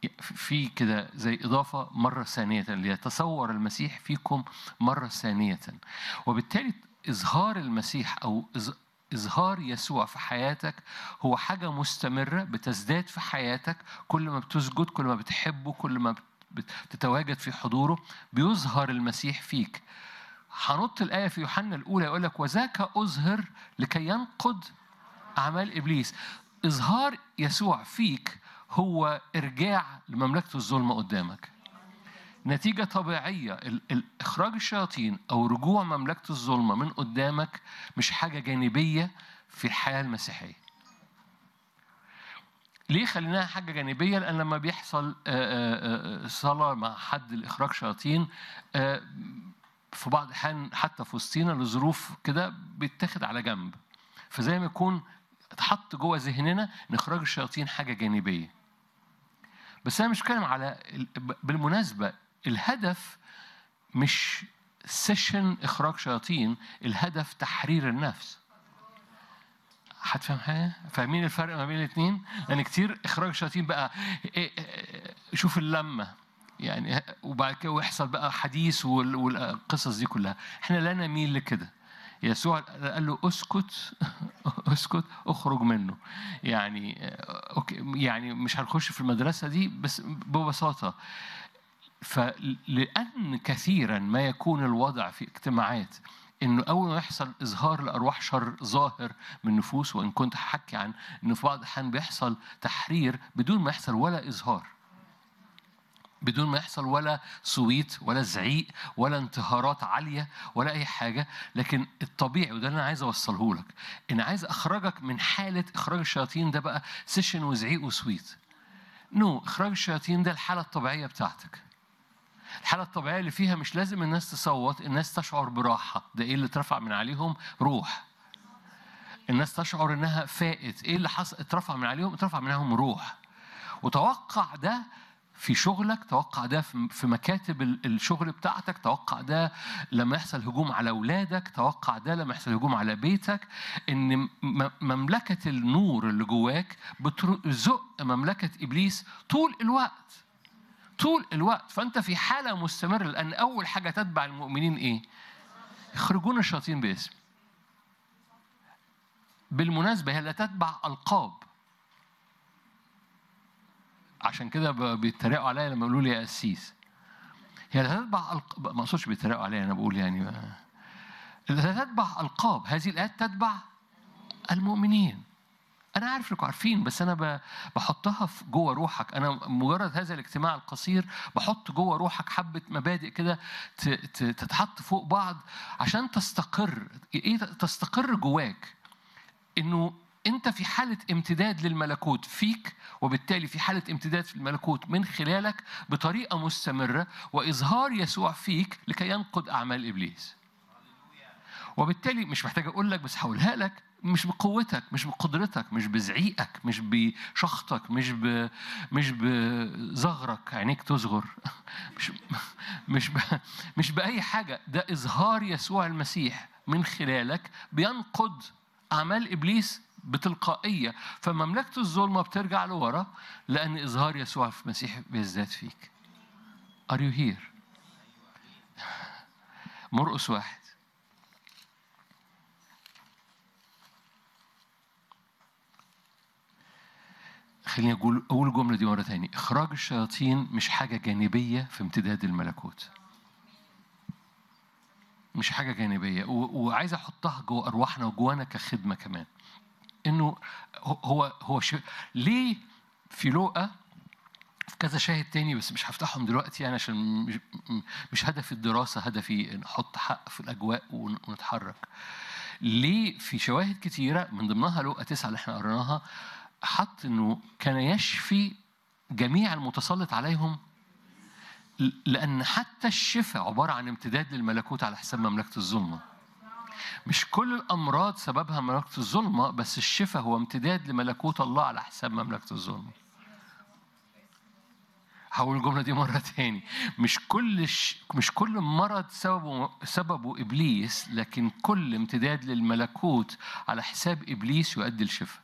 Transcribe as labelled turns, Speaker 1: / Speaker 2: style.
Speaker 1: في كده زي إضافة مرة ثانية ليتصور المسيح فيكم مرة ثانية وبالتالي إظهار المسيح أو إظ- إظهار يسوع في حياتك هو حاجة مستمرة بتزداد في حياتك كل ما بتسجد كل ما بتحبه كل ما بت- بتتواجد في حضوره بيظهر المسيح فيك هنط الآية في يوحنا الأولى يقول لك وذاك أظهر لكي ينقض أعمال إبليس إظهار يسوع فيك هو إرجاع لمملكة الظلم قدامك نتيجة طبيعية ال- ال- إخراج الشياطين أو رجوع مملكة الظلمة من قدامك مش حاجة جانبية في الحياة المسيحية ليه خليناها حاجة جانبية؟ لأن لما بيحصل آه، آه، آه، صلاة مع حد لإخراج شياطين آه، في بعض الأحيان حتى في وسطينا لظروف كده بيتاخد على جنب فزي ما يكون اتحط جوه ذهننا ان اخراج الشياطين حاجه جانبيه بس انا مش بتكلم على ال- بالمناسبه الهدف مش سيشن اخراج شياطين الهدف تحرير النفس هتفهم حاجه فاهمين الفرق ما بين الاثنين لان كتير اخراج الشياطين بقى إيه- إيه- شوف اللمه يعني وبعد كده يحصل بقى حديث وال- والقصص دي كلها احنا لا نميل لكده يسوع قال له اسكت اسكت اخرج منه يعني اوكي يعني مش هنخش في المدرسه دي بس ببساطه فلان كثيرا ما يكون الوضع في اجتماعات انه اول ما يحصل اظهار لارواح شر ظاهر من نفوس وان كنت هحكي عن انه في بعض الاحيان بيحصل تحرير بدون ما يحصل ولا اظهار بدون ما يحصل ولا صويت ولا زعيق ولا انتهارات عالية ولا أي حاجة لكن الطبيعي وده اللي أنا عايز أوصله لك إن عايز أخرجك من حالة إخراج الشياطين ده بقى سيشن وزعيق وصويت نو no. إخراج الشياطين ده الحالة الطبيعية بتاعتك الحالة الطبيعية اللي فيها مش لازم الناس تصوت الناس تشعر براحة ده إيه اللي اترفع من عليهم روح الناس تشعر إنها فائت إيه اللي حصل اترفع من عليهم اترفع منهم روح وتوقع ده في شغلك توقع ده في في مكاتب ال- الشغل بتاعتك توقع ده لما يحصل هجوم على أولادك توقع ده لما يحصل هجوم على بيتك إن م- مملكة النور اللي جواك بتزق مملكة إبليس طول الوقت طول الوقت فأنت في حالة مستمرة لأن أول حاجة تتبع المؤمنين إيه؟ يخرجون الشياطين باسم بالمناسبة هي لا تتبع ألقاب عشان كده ب- بيتريقوا عليا لما يقولوا لي يا قسيس هي لا تتبع ألقاب ما اقصدش بيتريقوا عليا انا بقول يعني ما- لا تتبع القاب هذه الايات تتبع المؤمنين انا عارف انكم عارفين بس انا ب- بحطها في جوه روحك انا مجرد هذا الاجتماع القصير بحط جوه روحك حبه مبادئ كده ت- ت- تتحط فوق بعض عشان تستقر ايه تستقر جواك انه انت في حاله امتداد للملكوت فيك وبالتالي في حاله امتداد في الملكوت من خلالك بطريقه مستمره واظهار يسوع فيك لكي ينقض اعمال ابليس وبالتالي مش محتاج اقول لك بس هقولها لك مش بقوتك مش بقدرتك مش بزعيقك مش بشخطك مش ب مش بزغرك عينيك تصغر مش مش ب مش باي حاجه ده اظهار يسوع المسيح من خلالك بينقض اعمال ابليس بتلقائيه فمملكه الظلمه بترجع لورا لان اظهار يسوع في المسيح بيزداد فيك Are you here؟ مرقس واحد خليني اقول اقول الجمله دي مره تاني اخراج الشياطين مش حاجه جانبيه في امتداد الملكوت مش حاجه جانبيه و- وعايز احطها جوه ارواحنا وجوانا كخدمه كمان انه هو هو ش... ليه في لوقا في كذا شاهد تاني بس مش هفتحهم دلوقتي يعني عشان مش, مش هدفي الدراسه هدفي نحط حق في الاجواء ون- ونتحرك ليه في شواهد كتيره من ضمنها لوقا تسعه اللي احنا قريناها حط انه كان يشفي جميع المتسلط عليهم ل- لان حتى الشفاء عباره عن امتداد للملكوت على حساب مملكه الظلمه مش كل الامراض سببها مملكه الظلمه بس الشفاء هو امتداد لملكوت الله على حساب مملكه الظلمه هقول الجملة دي مرة تاني مش كل ش... مش كل مرض سببه سببه إبليس لكن كل امتداد للملكوت على حساب إبليس يؤدي الشفاء